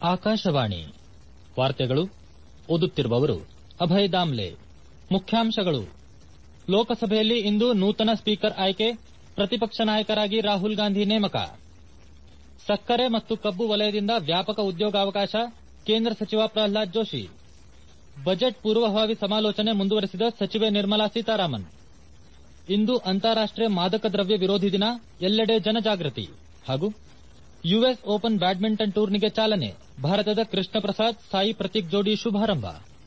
ಆಕಾಶವಾಣಿ ವಾರ್ತೆಗಳು ಓದುತ್ತಿರುವವರು ಅಭಯ್ ದಾಮ್ಲೆ ಮುಖ್ಯಾಂಶಗಳು ಲೋಕಸಭೆಯಲ್ಲಿ ಇಂದು ನೂತನ ಸ್ಪೀಕರ್ ಆಯ್ಕೆ ಪ್ರತಿಪಕ್ಷ ನಾಯಕರಾಗಿ ರಾಹುಲ್ ಗಾಂಧಿ ನೇಮಕ ಸಕ್ಕರೆ ಮತ್ತು ಕಬ್ಬು ವಲಯದಿಂದ ವ್ಯಾಪಕ ಉದ್ಯೋಗಾವಕಾಶ ಕೇಂದ್ರ ಸಚಿವ ಪ್ರಹ್ಲಾದ್ ಜೋಶಿ ಬಜೆಟ್ ಪೂರ್ವಭಾವಿ ಸಮಾಲೋಚನೆ ಮುಂದುವರೆಸಿದ ಸಚಿವೆ ನಿರ್ಮಲಾ ಸೀತಾರಾಮನ್ ಇಂದು ಅಂತಾರಾಷ್ಟೀಯ ಮಾದಕ ದ್ರವ್ಯ ವಿರೋಧಿ ದಿನ ಎಲ್ಲೆಡೆ ಜನಜಾಗೃತಿ ಹಾಗೂ ಯುಎಸ್ ಓಪನ್ ಬ್ಯಾಡ್ಮಿಂಟನ್ ಟೂರ್ನಿಗೆ ಚಾಲನೆ ಭಾರತದ ಕೃಷ್ಣ ಪ್ರಸಾದ್ ಸಾಯಿ ಪ್ರತೀಕ್ ಜೋಡಿ ಶುಭಾರಂಭ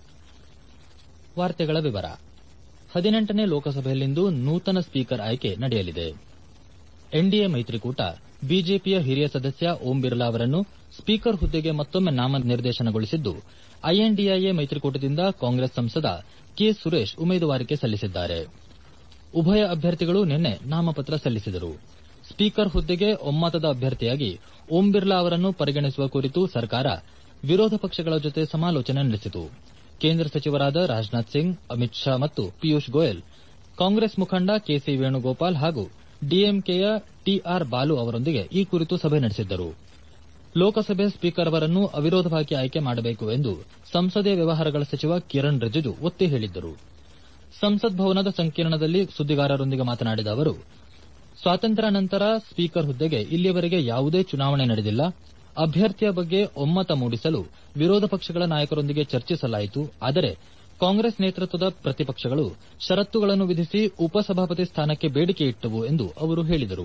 ಹದಿನೆಂಟನೇ ಲೋಕಸಭೆಯಲ್ಲಿಂದು ನೂತನ ಸ್ಪೀಕರ್ ಆಯ್ಕೆ ನಡೆಯಲಿದೆ ಎನ್ಡಿಎ ಮೈತ್ರಿಕೂಟ ಬಿಜೆಪಿಯ ಹಿರಿಯ ಸದಸ್ಯ ಓಂ ಬಿರ್ಲಾ ಅವರನ್ನು ಸ್ಪೀಕರ್ ಹುದ್ದೆಗೆ ಮತ್ತೊಮ್ಮೆ ನಾಮನಿರ್ದೇಶನಗೊಳಿಸಿದ್ದು ಐಎನ್ಡಿಎ ಮೈತ್ರಿಕೂಟದಿಂದ ಕಾಂಗ್ರೆಸ್ ಸಂಸದ ಕೆ ಸುರೇಶ್ ಉಮೇದುವಾರಿಕೆ ಸಲ್ಲಿಸಿದ್ದಾರೆ ಉಭಯ ಅಭ್ಯರ್ಥಿಗಳು ನಿನ್ನೆ ನಾಮಪತ್ರ ಸಲ್ಲಿಸಿದರು ಸ್ಪೀಕರ್ ಹುದ್ದೆಗೆ ಒಮ್ಮತದ ಅಭ್ಯರ್ಥಿಯಾಗಿ ಓಂ ಬಿರ್ಲಾ ಅವರನ್ನು ಪರಿಗಣಿಸುವ ಕುರಿತು ಸರ್ಕಾರ ವಿರೋಧ ಪಕ್ಷಗಳ ಜೊತೆ ಸಮಾಲೋಚನೆ ನಡೆಸಿತು ಕೇಂದ್ರ ಸಚಿವರಾದ ರಾಜನಾಥ್ ಸಿಂಗ್ ಅಮಿತ್ ಶಾ ಮತ್ತು ಪಿಯೂಷ್ ಗೋಯಲ್ ಕಾಂಗ್ರೆಸ್ ಮುಖಂಡ ಕೆಸಿ ವೇಣುಗೋಪಾಲ್ ಹಾಗೂ ಡಿಎಂಕೆಯ ಟಿಆರ್ ಬಾಲು ಅವರೊಂದಿಗೆ ಈ ಕುರಿತು ಸಭೆ ನಡೆಸಿದ್ದರು ಲೋಕಸಭೆ ಸ್ಪೀಕರ್ ಅವರನ್ನು ಅವಿರೋಧವಾಗಿ ಆಯ್ಕೆ ಮಾಡಬೇಕು ಎಂದು ಸಂಸದೀಯ ವ್ಯವಹಾರಗಳ ಸಚಿವ ಕಿರಣ್ ರಿಜಿಜು ಒತ್ತಿ ಹೇಳಿದ್ದರು ಸಂಸತ್ ಭವನದ ಸಂಕೀರ್ಣದಲ್ಲಿ ಸುದ್ದಿಗಾರರೊಂದಿಗೆ ಮಾತನಾಡಿದ ಅವರು ಸ್ವಾತಂತ್ರ್ಯಾನಂತರ ಸ್ಪೀಕರ್ ಹುದ್ದೆಗೆ ಇಲ್ಲಿಯವರೆಗೆ ಯಾವುದೇ ಚುನಾವಣೆ ನಡೆದಿಲ್ಲ ಅಭ್ಯರ್ಥಿಯ ಬಗ್ಗೆ ಒಮ್ಮತ ಮೂಡಿಸಲು ವಿರೋಧ ಪಕ್ಷಗಳ ನಾಯಕರೊಂದಿಗೆ ಚರ್ಚಿಸಲಾಯಿತು ಆದರೆ ಕಾಂಗ್ರೆಸ್ ನೇತೃತ್ವದ ಪ್ರತಿಪಕ್ಷಗಳು ಷರತ್ತುಗಳನ್ನು ವಿಧಿಸಿ ಉಪಸಭಾಪತಿ ಸ್ಥಾನಕ್ಕೆ ಬೇಡಿಕೆ ಇಟ್ಟವು ಎಂದು ಅವರು ಹೇಳಿದರು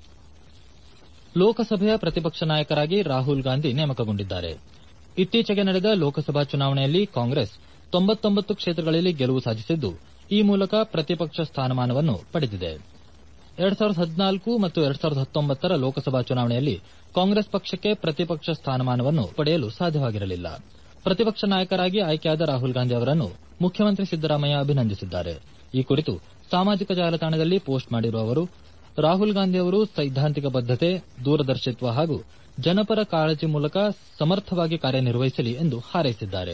ಲೋಕಸಭೆಯ ಪ್ರತಿಪಕ್ಷ ನಾಯಕರಾಗಿ ರಾಹುಲ್ ಗಾಂಧಿ ನೇಮಕಗೊಂಡಿದ್ದಾರೆ ಇತ್ತೀಚೆಗೆ ನಡೆದ ಲೋಕಸಭಾ ಚುನಾವಣೆಯಲ್ಲಿ ಕಾಂಗ್ರೆಸ್ ತೊಂಬತ್ತೊಂಬತ್ತು ಕ್ಷೇತ್ರಗಳಲ್ಲಿ ಗೆಲುವು ಸಾಧಿಸಿದ್ದು ಈ ಮೂಲಕ ಪ್ರತಿಪಕ್ಷ ಸ್ಥಾನಮಾನವನ್ನು ಪಡೆದಿದೆ ಎರಡ್ ಸಾವಿರದ ಹದಿನಾಲ್ಕು ಮತ್ತು ಎರಡ್ ಸಾವಿರದ ಹತ್ತೊಂಬತ್ತರ ಲೋಕಸಭಾ ಚುನಾವಣೆಯಲ್ಲಿ ಕಾಂಗ್ರೆಸ್ ಪಕ್ಷಕ್ಕೆ ಪ್ರತಿಪಕ್ಷ ಸ್ಥಾನಮಾನವನ್ನು ಪಡೆಯಲು ಸಾಧ್ಯವಾಗಿರಲಿಲ್ಲ ಪ್ರತಿಪಕ್ಷ ನಾಯಕರಾಗಿ ಆಯ್ಕೆಯಾದ ರಾಹುಲ್ ಗಾಂಧಿ ಅವರನ್ನು ಮುಖ್ಯಮಂತ್ರಿ ಸಿದ್ದರಾಮಯ್ಯ ಅಭಿನಂದಿಸಿದ್ದಾರೆ ಈ ಕುರಿತು ಸಾಮಾಜಿಕ ಜಾಲತಾಣದಲ್ಲಿ ಪೋಸ್ಟ್ ಮಾಡಿರುವ ಅವರು ರಾಹುಲ್ ಗಾಂಧಿ ಅವರು ಸೈದ್ಧಾಂತಿಕ ಬದ್ದತೆ ದೂರದರ್ಶಿತ್ವ ಹಾಗೂ ಜನಪರ ಕಾಳಜಿ ಮೂಲಕ ಸಮರ್ಥವಾಗಿ ಕಾರ್ಯನಿರ್ವಹಿಸಲಿ ಎಂದು ಹಾರೈಸಿದ್ದಾರೆ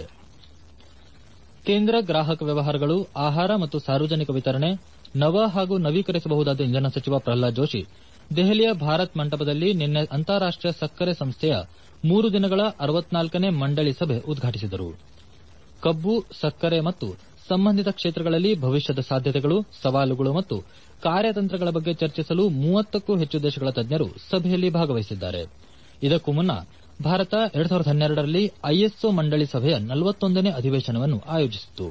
ಕೇಂದ್ರ ಗ್ರಾಹಕ ವ್ಯವಹಾರಗಳು ಆಹಾರ ಮತ್ತು ಸಾರ್ವಜನಿಕ ವಿತರಣೆ ನವ ಹಾಗೂ ನವೀಕರಿಸಬಹುದಾದ ಇಂಧನ ಸಚಿವ ಪ್ರಹ್ಲಾದ್ ಜೋಶಿ ದೆಹಲಿಯ ಭಾರತ್ ಮಂಟಪದಲ್ಲಿ ನಿನ್ನೆ ಅಂತಾರಾಷ್ಟೀಯ ಸಕ್ಕರೆ ಸಂಸ್ಥೆಯ ಮೂರು ದಿನಗಳ ಅರವತ್ನಾಲ್ಕನೇ ಮಂಡಳಿ ಸಭೆ ಉದ್ಘಾಟಿಸಿದರು ಕಬ್ಬು ಸಕ್ಕರೆ ಮತ್ತು ಸಂಬಂಧಿತ ಕ್ಷೇತ್ರಗಳಲ್ಲಿ ಭವಿಷ್ಯದ ಸಾಧ್ಯತೆಗಳು ಸವಾಲುಗಳು ಮತ್ತು ಕಾರ್ಯತಂತ್ರಗಳ ಬಗ್ಗೆ ಚರ್ಚಿಸಲು ಮೂವತ್ತಕ್ಕೂ ಹೆಚ್ಚು ದೇಶಗಳ ತಜ್ಞರು ಸಭೆಯಲ್ಲಿ ಭಾಗವಹಿಸಿದ್ದಾರೆ ಇದಕ್ಕೂ ಮುನ್ನ ಭಾರತ ಎರಡ್ ಸಾವಿರದ ಹನ್ನೆರಡರಲ್ಲಿ ಐಎಸ್ಒ ಮಂಡಳಿ ಸಭೆಯ ನಲವತ್ತೊಂದನೇ ಅಧಿವೇಶನವನ್ನು ಆಯೋಜಿಸಿತ್ತು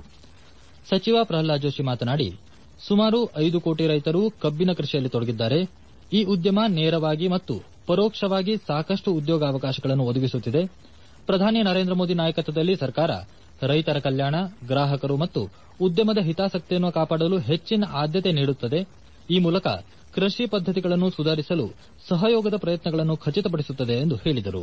ಸಚಿವ ಪ್ರಹ್ಲಾದ್ ಜೋಶಿ ಮಾತನಾಡಿ ಸುಮಾರು ಐದು ಕೋಟಿ ರೈತರು ಕಬ್ಬಿನ ಕೃಷಿಯಲ್ಲಿ ತೊಡಗಿದ್ದಾರೆ ಈ ಉದ್ಯಮ ನೇರವಾಗಿ ಮತ್ತು ಪರೋಕ್ಷವಾಗಿ ಸಾಕಷ್ಟು ಉದ್ಯೋಗಾವಕಾಶಗಳನ್ನು ಒದಗಿಸುತ್ತಿದೆ ಪ್ರಧಾನಿ ನರೇಂದ್ರ ಮೋದಿ ನಾಯಕತ್ವದಲ್ಲಿ ಸರ್ಕಾರ ರೈತರ ಕಲ್ಯಾಣ ಗ್ರಾಹಕರು ಮತ್ತು ಉದ್ಯಮದ ಹಿತಾಸಕ್ತಿಯನ್ನು ಕಾಪಾಡಲು ಹೆಚ್ಚಿನ ಆದ್ಯತೆ ನೀಡುತ್ತದೆ ಈ ಮೂಲಕ ಕೃಷಿ ಪದ್ದತಿಗಳನ್ನು ಸುಧಾರಿಸಲು ಸಹಯೋಗದ ಪ್ರಯತ್ನಗಳನ್ನು ಖಚಿತಪಡಿಸುತ್ತದೆ ಎಂದು ಹೇಳಿದರು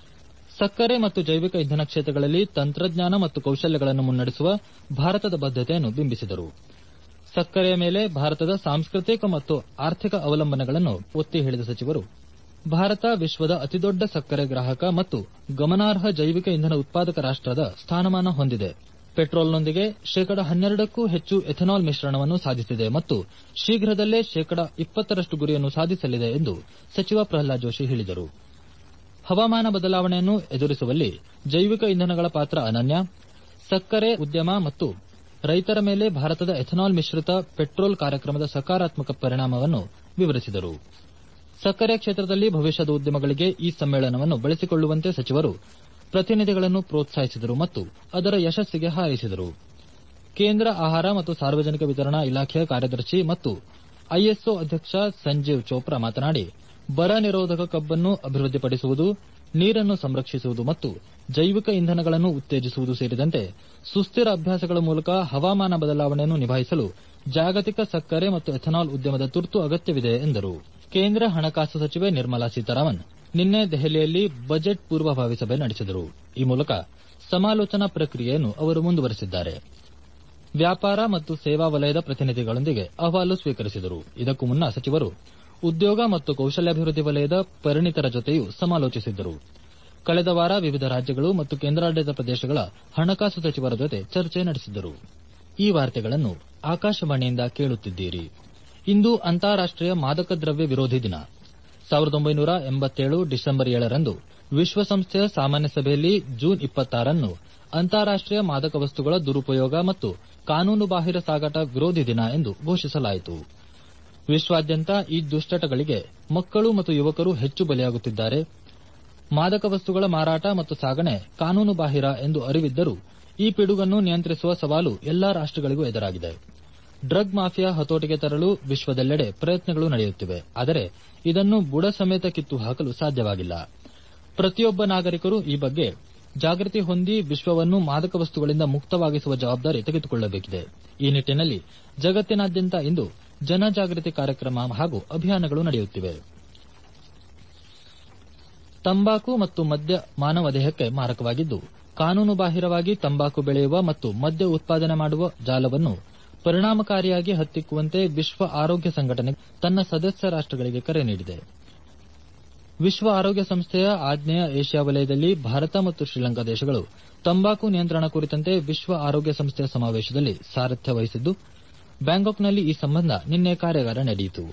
ಸಕ್ಕರೆ ಮತ್ತು ಜೈವಿಕ ಇಂಧನ ಕ್ಷೇತ್ರಗಳಲ್ಲಿ ತಂತ್ರಜ್ಞಾನ ಮತ್ತು ಕೌಶಲ್ಯಗಳನ್ನು ಮುನ್ನಡೆಸುವ ಭಾರತದ ಬದ್ದತೆಯನ್ನು ಬಿಂಬಿಸಿದರು ಸಕ್ಕರೆಯ ಮೇಲೆ ಭಾರತದ ಸಾಂಸ್ಕೃತಿಕ ಮತ್ತು ಆರ್ಥಿಕ ಅವಲಂಬನೆಗಳನ್ನು ಒತ್ತಿ ಹೇಳಿದ ಸಚಿವರು ಭಾರತ ವಿಶ್ವದ ಅತಿದೊಡ್ಡ ಸಕ್ಕರೆ ಗ್ರಾಹಕ ಮತ್ತು ಗಮನಾರ್ಹ ಜೈವಿಕ ಇಂಧನ ಉತ್ಪಾದಕ ರಾಷ್ಟದ ಸ್ಥಾನಮಾನ ಹೊಂದಿದೆ ಪೆಟ್ರೋಲ್ನೊಂದಿಗೆ ಶೇಕಡ ಹನ್ನೆರಡಕ್ಕೂ ಹೆಚ್ಚು ಎಥೆನಾಲ್ ಮಿಶ್ರಣವನ್ನು ಸಾಧಿಸಿದೆ ಮತ್ತು ಶೀಘ್ರದಲ್ಲೇ ಶೇಕಡ ಇಪ್ಪತ್ತರಷ್ಟು ಗುರಿಯನ್ನು ಸಾಧಿಸಲಿದೆ ಎಂದು ಸಚಿವ ಪ್ರಹ್ಲಾದ್ ಜೋಶಿ ಹೇಳಿದರು ಹವಾಮಾನ ಬದಲಾವಣೆಯನ್ನು ಎದುರಿಸುವಲ್ಲಿ ಜೈವಿಕ ಇಂಧನಗಳ ಪಾತ್ರ ಅನನ್ಯ ಸಕ್ಕರೆ ಉದ್ಯಮ ಮತ್ತು ರೈತರ ಮೇಲೆ ಭಾರತದ ಎಥೆನಾಲ್ ಮಿಶ್ರಿತ ಪೆಟ್ರೋಲ್ ಕಾರ್ಯಕ್ರಮದ ಸಕಾರಾತ್ಮಕ ಪರಿಣಾಮವನ್ನು ವಿವರಿಸಿದರು ಸಕ್ಕರೆ ಕ್ಷೇತ್ರದಲ್ಲಿ ಭವಿಷ್ಯದ ಉದ್ಯಮಗಳಿಗೆ ಈ ಸಮ್ಮೇಳನವನ್ನು ಬಳಸಿಕೊಳ್ಳುವಂತೆ ಸಚಿವರು ಪ್ರತಿನಿಧಿಗಳನ್ನು ಪ್ರೋತ್ಸಾಹಿಸಿದರು ಮತ್ತು ಅದರ ಯಶಸ್ಸಿಗೆ ಹಾರೈಸಿದರು ಕೇಂದ್ರ ಆಹಾರ ಮತ್ತು ಸಾರ್ವಜನಿಕ ವಿತರಣಾ ಇಲಾಖೆಯ ಕಾರ್ಯದರ್ಶಿ ಮತ್ತು ಐಎಸ್ಒ ಅಧ್ಯಕ್ಷ ಸಂಜೀವ್ ಚೋಪ್ರಾ ಮಾತನಾಡಿ ಬರ ನಿರೋಧಕ ಕಬ್ಬನ್ನು ಅಭಿವೃದ್ಧಿಪಡಿಸುವುದು ನೀರನ್ನು ಸಂರಕ್ಷಿಸುವುದು ಮತ್ತು ಜೈವಿಕ ಇಂಧನಗಳನ್ನು ಉತ್ತೇಜಿಸುವುದು ಸೇರಿದಂತೆ ಸುಸ್ಥಿರ ಅಭ್ಯಾಸಗಳ ಮೂಲಕ ಹವಾಮಾನ ಬದಲಾವಣೆಯನ್ನು ನಿಭಾಯಿಸಲು ಜಾಗತಿಕ ಸಕ್ಕರೆ ಮತ್ತು ಎಥೆನಾಲ್ ಉದ್ಯಮದ ತುರ್ತು ಅಗತ್ಯವಿದೆ ಎಂದರು ಕೇಂದ್ರ ಹಣಕಾಸು ಸಚಿವೆ ನಿರ್ಮಲಾ ಸೀತಾರಾಮನ್ ನಿನ್ನೆ ದೆಹಲಿಯಲ್ಲಿ ಬಜೆಟ್ ಪೂರ್ವಭಾವಿ ಸಭೆ ನಡೆಸಿದರು ಈ ಮೂಲಕ ಸಮಾಲೋಚನಾ ಪ್ರಕ್ರಿಯೆಯನ್ನು ಅವರು ಮುಂದುವರೆಸಿದ್ದಾರೆ ವ್ಯಾಪಾರ ಮತ್ತು ಸೇವಾ ವಲಯದ ಪ್ರತಿನಿಧಿಗಳೊಂದಿಗೆ ಅಹವಾಲು ಸ್ವೀಕರಿಸಿದರು ಇದಕ್ಕೂ ಮುನ್ನ ಸಚಿವರು ಉದ್ಯೋಗ ಮತ್ತು ಕೌಶಲ್ಯಾಭಿವೃದ್ಧಿ ವಲಯದ ಪರಿಣಿತರ ಜೊತೆಯೂ ಸಮಾಲೋಚಿಸಿದ್ದರು ಕಳೆದ ವಾರ ವಿವಿಧ ರಾಜ್ಯಗಳು ಮತ್ತು ಕೇಂದ್ರಾಡಳಿತ ಪ್ರದೇಶಗಳ ಹಣಕಾಸು ಸಚಿವರ ಜೊತೆ ಚರ್ಚೆ ನಡೆಸಿದ್ದರು ಈ ವಾರ್ತೆಗಳನ್ನು ಆಕಾಶವಾಣಿಯಿಂದ ಕೇಳುತ್ತಿದ್ದೀರಿ ಇಂದು ಅಂತಾರಾಷ್ಟೀಯ ಮಾದಕ ದ್ರವ್ಯ ವಿರೋಧಿ ದಿನ ಸಾವಿರದ ಒಂಬೈನೂರ ಎಂಬತ್ತೇಳು ಡಿಸೆಂಬರ್ ಏಳರಂದು ವಿಶ್ವಸಂಸ್ಥೆಯ ಸಾಮಾನ್ಯ ಸಭೆಯಲ್ಲಿ ಜೂನ್ ಇಪ್ಪತ್ತಾರನ್ನು ಅಂತಾರಾಷ್ಟೀಯ ಮಾದಕ ವಸ್ತುಗಳ ದುರುಪಯೋಗ ಮತ್ತು ಕಾನೂನುಬಾಹಿರ ಸಾಗಾಟ ವಿರೋಧಿ ದಿನ ಎಂದು ಘೋಷಿಸಲಾಯಿತು ವಿಶ್ವಾದ್ಯಂತ ಈ ದುಶ್ಚಟಗಳಿಗೆ ಮಕ್ಕಳು ಮತ್ತು ಯುವಕರು ಹೆಚ್ಚು ಬಲಿಯಾಗುತ್ತಿದ್ದಾರೆ ಮಾದಕ ವಸ್ತುಗಳ ಮಾರಾಟ ಮತ್ತು ಸಾಗಣೆ ಕಾನೂನುಬಾಹಿರ ಎಂದು ಅರಿವಿದ್ದರೂ ಈ ಪಿಡುಗನ್ನು ನಿಯಂತ್ರಿಸುವ ಸವಾಲು ಎಲ್ಲಾ ರಾಷ್ಟಗಳಿಗೂ ಎದುರಾಗಿದೆ ಡ್ರಗ್ ಮಾಫಿಯಾ ಹತೋಟಿಗೆ ತರಲು ವಿಶ್ವದೆಲ್ಲೆಡೆ ಪ್ರಯತ್ನಗಳು ನಡೆಯುತ್ತಿವೆ ಆದರೆ ಇದನ್ನು ಬುಡ ಸಮೇತ ಕಿತ್ತು ಹಾಕಲು ಸಾಧ್ಯವಾಗಿಲ್ಲ ಪ್ರತಿಯೊಬ್ಬ ನಾಗರಿಕರು ಈ ಬಗ್ಗೆ ಜಾಗೃತಿ ಹೊಂದಿ ವಿಶ್ವವನ್ನು ಮಾದಕ ವಸ್ತುಗಳಿಂದ ಮುಕ್ತವಾಗಿಸುವ ಜವಾಬ್ದಾರಿ ತೆಗೆದುಕೊಳ್ಳಬೇಕಿದೆ ಈ ನಿಟ್ಟಿನಲ್ಲಿ ಜಗತ್ತಿನಾದ್ಯಂತ ಇಂದು ಜನಜಾಗೃತಿ ಕಾರ್ಯಕ್ರಮ ಹಾಗೂ ಅಭಿಯಾನಗಳು ನಡೆಯುತ್ತಿವೆ ತಂಬಾಕು ಮತ್ತು ಮದ್ಯ ಮಾನವ ದೇಹಕ್ಕೆ ಮಾರಕವಾಗಿದ್ದು ಕಾನೂನುಬಾಹಿರವಾಗಿ ತಂಬಾಕು ಬೆಳೆಯುವ ಮತ್ತು ಮದ್ಯ ಉತ್ಪಾದನೆ ಮಾಡುವ ಜಾಲವನ್ನು ಪರಿಣಾಮಕಾರಿಯಾಗಿ ಹತ್ತಿಕ್ಕುವಂತೆ ವಿಶ್ವ ಆರೋಗ್ಯ ಸಂಘಟನೆ ತನ್ನ ಸದಸ್ಯ ರಾಷ್ಟಗಳಿಗೆ ಕರೆ ನೀಡಿದೆ ವಿಶ್ವ ಆರೋಗ್ಯ ಸಂಸ್ಥೆಯ ಆಗ್ನೇಯ ಏಷ್ಯಾ ವಲಯದಲ್ಲಿ ಭಾರತ ಮತ್ತು ಶ್ರೀಲಂಕಾ ದೇಶಗಳು ತಂಬಾಕು ನಿಯಂತ್ರಣ ಕುರಿತಂತೆ ವಿಶ್ವ ಆರೋಗ್ಯ ಸಂಸ್ಥೆಯ ಸಮಾವೇಶದಲ್ಲಿ ಸಾರಥ್ಯ ವಹಿಸಿದ್ದು ಬ್ಯಾಂಕಾಕ್ನಲ್ಲಿ ಈ ಸಂಬಂಧ ನಿನ್ನೆ ಕಾರ್ಯಾಗಾರ ನಡೆಯಿತು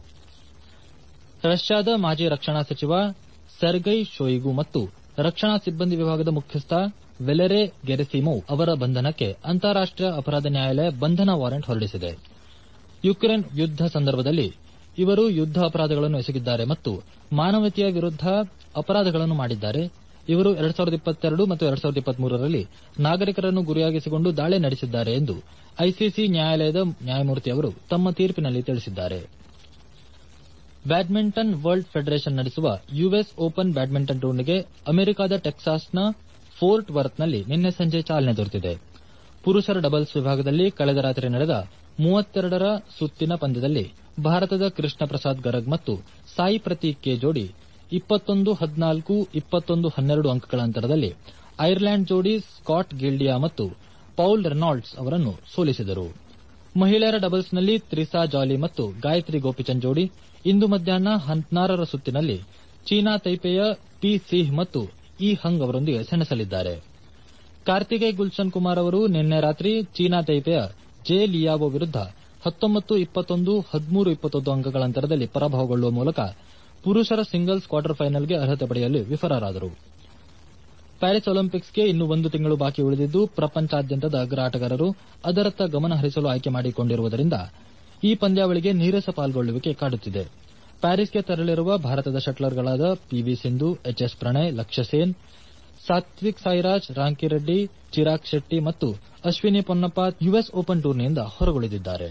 ರಷ್ಯಾದ ಮಾಜಿ ರಕ್ಷಣಾ ಸಚಿವ ಸೆರ್ಗೈ ಶೋಯಿಗು ಮತ್ತು ರಕ್ಷಣಾ ಸಿಬ್ಬಂದಿ ವಿಭಾಗದ ಮುಖ್ಯಸ್ಥ ವೆಲೆರೆ ಗೆರೆಸಿಮೋವ್ ಅವರ ಬಂಧನಕ್ಕೆ ಅಂತಾರಾಷ್ಟೀಯ ಅಪರಾಧ ನ್ಯಾಯಾಲಯ ಬಂಧನ ವಾರೆಂಟ್ ಹೊರಡಿಸಿದೆ ಯುಕ್ರೇನ್ ಯುದ್ದ ಸಂದರ್ಭದಲ್ಲಿ ಇವರು ಯುದ್ದ ಅಪರಾಧಗಳನ್ನು ಎಸಗಿದ್ದಾರೆ ಮತ್ತು ಮಾನವತೆಯ ವಿರುದ್ದ ಅಪರಾಧಗಳನ್ನು ಮಾಡಿದ್ದಾರೆ ಇವರು ಎರಡ್ ಸಾವಿರದ ಇಪ್ಪತ್ತೆರಡು ಮತ್ತು ಎರಡ್ ಸಾವಿರದ ಇಪ್ಪತ್ಮೂರರಲ್ಲಿ ನಾಗರಿಕರನ್ನು ಗುರಿಯಾಗಿಸಿಕೊಂಡು ದಾಳಿ ನಡೆಸಿದ್ದಾರೆ ಎಂದು ಐಸಿಸಿ ನ್ಯಾಯಾಲಯದ ನ್ಯಾಯಮೂರ್ತಿ ಅವರು ತಮ್ಮ ತೀರ್ಪಿನಲ್ಲಿ ತಿಳಿಸಿದ್ದಾರೆ ಬ್ಯಾಡ್ಮಿಂಟನ್ ವರ್ಲ್ಡ್ ಫೆಡರೇಷನ್ ನಡೆಸುವ ಯುಎಸ್ ಓಪನ್ ಬ್ಯಾಡ್ಮಿಂಟನ್ ಟೂರ್ನಿಗೆ ಅಮೆರಿಕದ ಟೆಕ್ಸಾಸ್ನ ಫೋರ್ಟ್ ವರ್ತ್ನಲ್ಲಿ ನಿನ್ನೆ ಸಂಜೆ ಚಾಲನೆ ದೊರೆತಿದೆ ಪುರುಷರ ಡಬಲ್ಸ್ ವಿಭಾಗದಲ್ಲಿ ಕಳೆದ ರಾತ್ರಿ ನಡೆದ ಮೂವತ್ತೆರಡರ ಸುತ್ತಿನ ಪಂದ್ಯದಲ್ಲಿ ಭಾರತದ ಕೃಷ್ಣ ಪ್ರಸಾದ್ ಗರಗ್ ಮತ್ತು ಸಾಯಿ ಪ್ರತೀಕ್ ಕೆ ಜೋಡಿ ಇಪ್ಪತ್ತೊಂದು ಹದಿನಾಲ್ಕು ಇಪ್ಪತ್ತೊಂದು ಹನ್ನೆರಡು ಅಂಕಗಳ ಅಂತರದಲ್ಲಿ ಐರ್ಲ್ಯಾಂಡ್ ಜೋಡಿ ಸ್ಕಾಟ್ ಗಿಲ್ಡಿಯಾ ಮತ್ತು ಪೌಲ್ ರೆನಾಲ್ಡ್ಸ್ ಅವರನ್ನು ಸೋಲಿಸಿದರು ಮಹಿಳೆಯರ ಡಬಲ್ಸ್ನಲ್ಲಿ ತ್ರಿಸಾ ಜಾಲಿ ಮತ್ತು ಗಾಯತ್ರಿ ಗೋಪಿಚಂದ್ ಜೋಡಿ ಇಂದು ಮಧ್ಯಾಹ್ನ ಹದಿನಾರರ ಸುತ್ತಿನಲ್ಲಿ ಚೀನಾ ತೈಪೆಯ ಪಿ ಸಿಹ್ ಮತ್ತು ಇ ಹಂಗ್ ಅವರೊಂದಿಗೆ ಸೆಣಸಲಿದ್ದಾರೆ ಕಾರ್ತಿಕೇಯ ಗುಲ್ಶನ್ ಕುಮಾರ್ ಅವರು ನಿನ್ನೆ ರಾತ್ರಿ ಚೀನಾ ತೈಪೆಯ ಜೆ ಲಿಯಾವೋ ವಿರುದ್ದ ಹತ್ತೊಂಬತ್ತು ಇಪ್ಪತ್ತೊಂದು ಹದಿಮೂರು ಇಪ್ಪತ್ತೊಂದು ಅಂಕಗಳ ಅಂತರದಲ್ಲಿ ಪರಾಭವಗೊಳ್ಳುವ ಮೂಲಕ ಪುರುಷರ ಸಿಂಗಲ್ಸ್ ಕ್ವಾರ್ಟರ್ ಫೈನಲ್ಗೆ ಅರ್ಹತೆ ಪಡೆಯಲು ವಿಫಲರಾದರು ಪ್ಯಾರಿಸ್ ಒಲಿಂಪಿಕ್ಸ್ಗೆ ಇನ್ನು ಒಂದು ತಿಂಗಳು ಬಾಕಿ ಉಳಿದಿದ್ದು ಪ್ರಪಂಚಾದ್ಯಂತದ ಅಗ್ರ ಆಟಗಾರರು ಅದರತ್ತ ಗಮನ ಹರಿಸಲು ಆಯ್ಕೆ ಮಾಡಿಕೊಂಡಿರುವುದರಿಂದ ಈ ಪಂದ್ಯಾವಳಿಗೆ ನೀರಸ ಪಾಲ್ಗೊಳ್ಳುವಿಕೆ ಕಾಡುತ್ತಿದೆ ಪ್ಯಾರಿಸ್ಗೆ ತೆರಳಿರುವ ಭಾರತದ ಶಟ್ಲರ್ಗಳಾದ ಪಿವಿ ಸಿಂಧು ಎಚ್ಎಸ್ ಪ್ರಣಯ್ ಲಕ್ಷ್ಯ ಸೇನ್ ಸಾತ್ವಿಕ್ ಸಾಯಿರಾಜ್ ರಾಂಕಿರೆಡ್ಡಿ ಚಿರಾಗ್ ಶೆಟ್ಟಿ ಮತ್ತು ಅಶ್ವಿನಿ ಪೊನ್ನಪ್ಪ ಯುಎಸ್ ಓಪನ್ ಟೂರ್ನಿಯಿಂದ ಹೊರಗುಳಿದಿದ್ದಾರೆ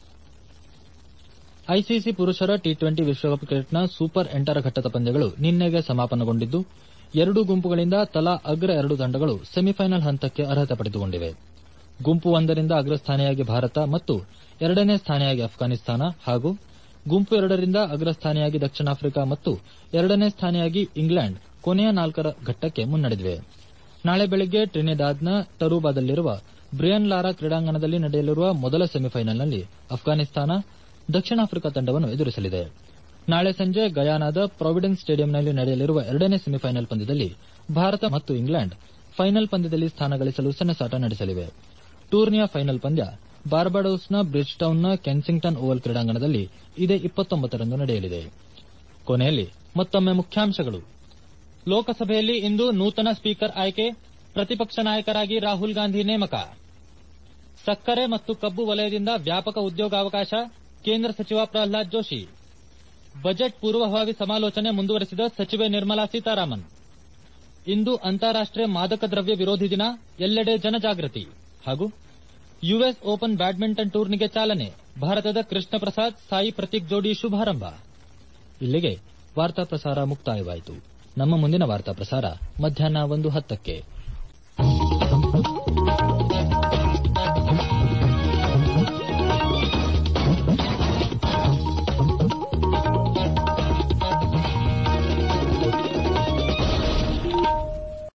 ಐಸಿಸಿ ಪುರುಷರ ಟಿ ಟ್ವೆಂಟಿ ವಿಶ್ವಕಪ್ ಕ್ರಿಕೆಟ್ನ ಸೂಪರ್ ಎಂಟರ ಘಟ್ಟದ ಪಂದ್ಯಗಳು ನಿನ್ನೆಗೆ ಸಮಾಪನಗೊಂಡಿದ್ದು ಎರಡು ಗುಂಪುಗಳಿಂದ ತಲಾ ಅಗ್ರ ಎರಡು ತಂಡಗಳು ಸೆಮಿಫೈನಲ್ ಹಂತಕ್ಕೆ ಅರ್ಹತೆ ಪಡೆದುಕೊಂಡಿವೆ ಗುಂಪು ಒಂದರಿಂದ ಅಗ್ರಸ್ಥಾನಿಯಾಗಿ ಭಾರತ ಮತ್ತು ಎರಡನೇ ಸ್ಥಾನಿಯಾಗಿ ಅಫ್ಘಾನಿಸ್ತಾನ ಹಾಗೂ ಗುಂಪು ಎರಡರಿಂದ ಅಗ್ರಸ್ಥಾನಿಯಾಗಿ ದಕ್ಷಿಣ ಆಫ್ರಿಕಾ ಮತ್ತು ಎರಡನೇ ಸ್ಥಾನಿಯಾಗಿ ಇಂಗ್ಲೆಂಡ್ ಕೊನೆಯ ನಾಲ್ಕರ ಘಟ್ಟಕ್ಕೆ ಮುನ್ನಡೆದಿವೆ ನಾಳೆ ಬೆಳಗ್ಗೆ ಟ್ರಿನಿಡಾದ್ನ ಟರೂಬಾದಲ್ಲಿರುವ ಬ್ರಿಯನ್ ಲಾರಾ ಕ್ರೀಡಾಂಗಣದಲ್ಲಿ ನಡೆಯಲಿರುವ ಮೊದಲ ಸೆಮಿಫೈನಲ್ನಲ್ಲಿ ಅಫ್ಘಾನಿಸ್ತಾನ ದಕ್ಷಿಣ ಆಫ್ರಿಕಾ ತಂಡವನ್ನು ಎದುರಿಸಲಿದೆ ನಾಳೆ ಸಂಜೆ ಗಯಾನಾದ ಪ್ರಾವಿಡೆನ್ಸ್ ಸ್ಟೇಡಿಯಂನಲ್ಲಿ ನಡೆಯಲಿರುವ ಎರಡನೇ ಸೆಮಿಫೈನಲ್ ಪಂದ್ಯದಲ್ಲಿ ಭಾರತ ಮತ್ತು ಇಂಗ್ಲೆಂಡ್ ಫೈನಲ್ ಪಂದ್ಯದಲ್ಲಿ ಸ್ಥಾನ ಗಳಿಸಲು ಸೆಣಸಾಟ ನಡೆಸಲಿವೆ ಟೂರ್ನಿಯ ಫೈನಲ್ ಪಂದ್ಯ ಬಾರ್ಬಡೋಸ್ನ ಬ್ರಿಡ್ಜ್ ಟೌನ್ನ ಕೆನ್ಸಿಂಗ್ಟನ್ ಓವಲ್ ಕ್ರೀಡಾಂಗಣದಲ್ಲಿ ಇದೇ ಇಪ್ಪತ್ತೊಂಬತ್ತರಂದು ನಡೆಯಲಿದೆ ಕೊನೆಯಲ್ಲಿ ಮತ್ತೊಮ್ಮೆ ಮುಖ್ಯಾಂಶಗಳು ಲೋಕಸಭೆಯಲ್ಲಿ ಇಂದು ನೂತನ ಸ್ಪೀಕರ್ ಆಯ್ಕೆ ಪ್ರತಿಪಕ್ಷ ನಾಯಕರಾಗಿ ರಾಹುಲ್ ಗಾಂಧಿ ನೇಮಕ ಸಕ್ಕರೆ ಮತ್ತು ಕಬ್ಬು ವಲಯದಿಂದ ವ್ಯಾಪಕ ಉದ್ಯೋಗಾವಕಾಶ ಕೇಂದ್ರ ಸಚಿವ ಪ್ರಹ್ಲಾದ್ ಜೋಶಿ ಬಜೆಟ್ ಪೂರ್ವಭಾವಿ ಸಮಾಲೋಚನೆ ಮುಂದುವರೆಸಿದ ಸಚಿವೆ ನಿರ್ಮಲಾ ಸೀತಾರಾಮನ್ ಇಂದು ಅಂತಾರಾಷ್ಟೀಯ ಮಾದಕ ದ್ರವ್ಯ ವಿರೋಧಿ ದಿನ ಎಲ್ಲೆಡೆ ಜನಜಾಗೃತಿ ಹಾಗೂ ಯುಎಸ್ ಓಪನ್ ಬ್ಯಾಡ್ಮಿಂಟನ್ ಟೂರ್ನಿಗೆ ಚಾಲನೆ ಭಾರತದ ಕೃಷ್ಣ ಪ್ರಸಾದ್ ಸಾಯಿ ಪ್ರತೀಕ್ ಜೋಡಿ ಶುಭಾರಂಭ ಇಲ್ಲಿಗೆ ವಾರ್ತಾ ಪ್ರಸಾರ ಮುಕ್ತಾಯವಾಯಿತು ನಮ್ಮ ಮುಂದಿನ ವಾರ್ತಾ ಪ್ರಸಾರ ಮಧ್ಯಾಹ್ನ ಒಂದು ಹತ್ತಕ್ಕೆ